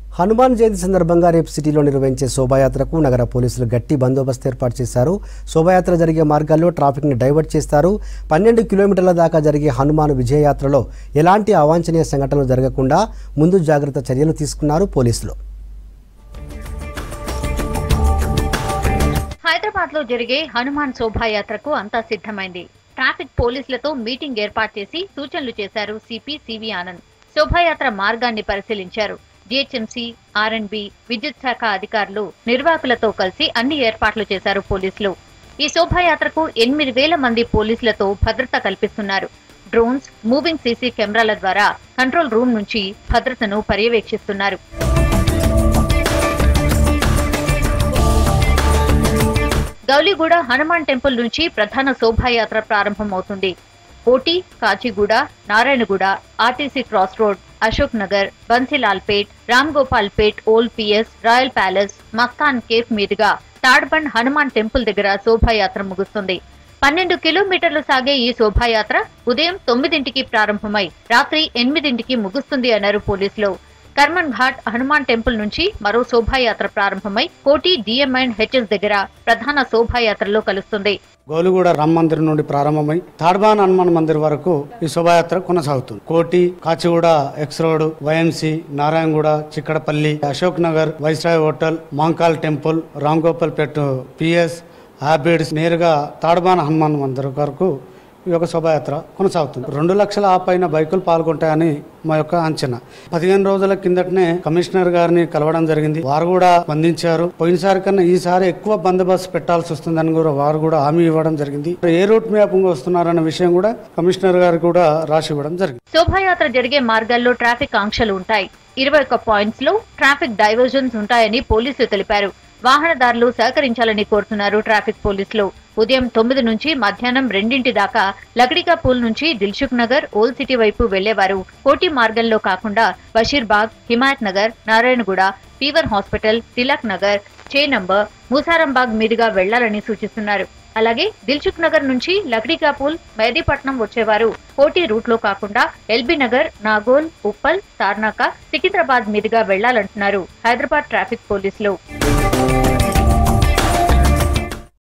హనుమాన్ జయంతి సందర్భంగా రేపు సిటీలో నిర్వహించే శోభాయాత్రకు నగర పోలీసులు గట్టి బందోబస్తు ఏర్పాటు చేశారు శోభాయాత్ర జరిగే మార్గాల్లో ట్రాఫిక్ని డైవర్ట్ చేస్తారు పన్నెండు కిలోమీటర్ల దాకా జరిగే హనుమాన్ విజయయాత్రలో ఎలాంటి అవాంఛనీయ సంఘటనలు జరగకుండా ముందు జాగ్రత్త చర్యలు తీసుకున్నారు పోలీసులు హైదరాబాద్ లో జరిగే హనుమాన్ శోభాయాత్రకు అంతా సిద్ధమైంది ట్రాఫిక్ పోలీసులతో మీటింగ్ ఏర్పాటు చేసి సూచనలు చేశారు సిపి సివి ఆనంద్ శోభాయాత్ర మార్గాన్ని పరిశీలించారు జిహెచ్ఎంసీ ఆర్ఎండ్బి విద్యుత్ శాఖ అధికారులు నిర్వాహకులతో కలిసి అన్ని ఏర్పాట్లు చేశారు పోలీసులు ఈ శోభాయాత్రకు ఎనిమిది వేల మంది పోలీసులతో భద్రత కల్పిస్తున్నారు డ్రోన్స్ మూవింగ్ సీసీ కెమెరాల ద్వారా కంట్రోల్ రూమ్ నుంచి భద్రతను పర్యవేక్షిస్తున్నారు గౌలిగూడ హనుమాన్ టెంపుల్ నుంచి ప్రధాన శోభాయాత్ర ప్రారంభమవుతుంది Koti Kachiguda Narayanguda RTC cross road Ashok Nagar Bansilal Pet Ram Gopal Pet old PS royal palace Mastan cafe మీదుగా తాడ్బండ్ హనుమాన్ టెంపుల్ దగ్గర శోభాయాత్ర ముగుస్తుంది పన్నెండు కిలోమీటర్లు సాగే ఈ శోభాయాత్ర ఉదయం తొమ్మిదింటికి ప్రారంభమై రాత్రి ఎనిమిదింటికి ముగుస్తుంది అన్నారు పోలీసులు కర్మన్ ఘాట్ హనుమాన్ టెంపుల్ నుంచి మరో శోభాయాత్ర ప్రారంభమై కోటి డిఎం అండ్ హెచ్ఎస్ దగ్గర ప్రధాన శోభాయాత్రలో కలుస్తుంది గోలుగూడ రామ్ మందిర్ నుండి ప్రారంభమై తాడ్బాన్ హనుమాన్ మందిర్ వరకు ఈ శోభాయాత్ర కొనసాగుతుంది Koti Kachiguda X road YMC Narayanguda Chikkadpally Ashok Nagar Viceroy hotel మాంకాల్ టెంపుల్ రామ్ గోపాల్ పేట్ పిఎస్ హ్యాబిడ్స్ నేరుగా తాడ్బాన్ హనుమాన్ మందిర్ వరకు ఈ యొక్క శోభాయాత్ర కొనసాగుతుంది రెండు లక్షల ఆ పైన బైకులు పాల్గొంటాయని మా యొక్క అంచనా పదిహేను రోజుల కిందటనే కమిషనర్ గారిని కలవడం జరిగింది వారు కూడా స్పందించారు పోయినసారి కన్నా ఈసారి ఎక్కువ బందోబస్తు పెట్టాల్సి వస్తుందని కూడా వారు కూడా హామీ ఇవ్వడం జరిగింది ఏ రూట్ మ్యాపింగ్ వస్తున్నారన్న విషయం కూడా కమిషనర్ గారు కూడా రాసి ఇవ్వడం జరిగింది శోభాయాత్ర జరిగే మార్గాల్లో ట్రాఫిక్ ఆంక్షలు ఉంటాయి ఇరవై ఒక్క పాయింట్స్ లో ట్రాఫిక్ డైవర్జన్స్ ఉంటాయని పోలీసులు తెలిపారు వాహనదారులు సహకరించాలని కోరుతున్నారు ట్రాఫిక్ పోలీసులు ఉదయం తొమ్మిది నుంచి మధ్యాహ్నం రెండింటి దాకా లకడికా పూల్ నుంచి దిల్సుఖ్ నగర్ ఓల్డ్ సిటీ వైపు వెళ్లేవారు కోటి మార్గంలో కాకుండా బషీర్బాగ్ హిమాయత్ నగర్ నారాయణగూడ ఫీవర్ హాస్పిటల్ తిలక్ నగర్ చే నంబర్ మూసారంబాగ్ మీదుగా వెళ్లాలని సూచిస్తున్నారు అలాగే దిల్సుఖ్ నగర్ నుంచి లక్డీకాపూల్ మెహదీపట్నం వచ్చేవారు కోటి రూట్ లో కాకుండా ఎల్బీ నగర్ నాగోల్ ఉప్పల్ తార్నాక సికింద్రాబాద్ మీదుగా వెళ్లాలంటున్నారు హైదరాబాద్ ట్రాఫిక్ పోలీసులు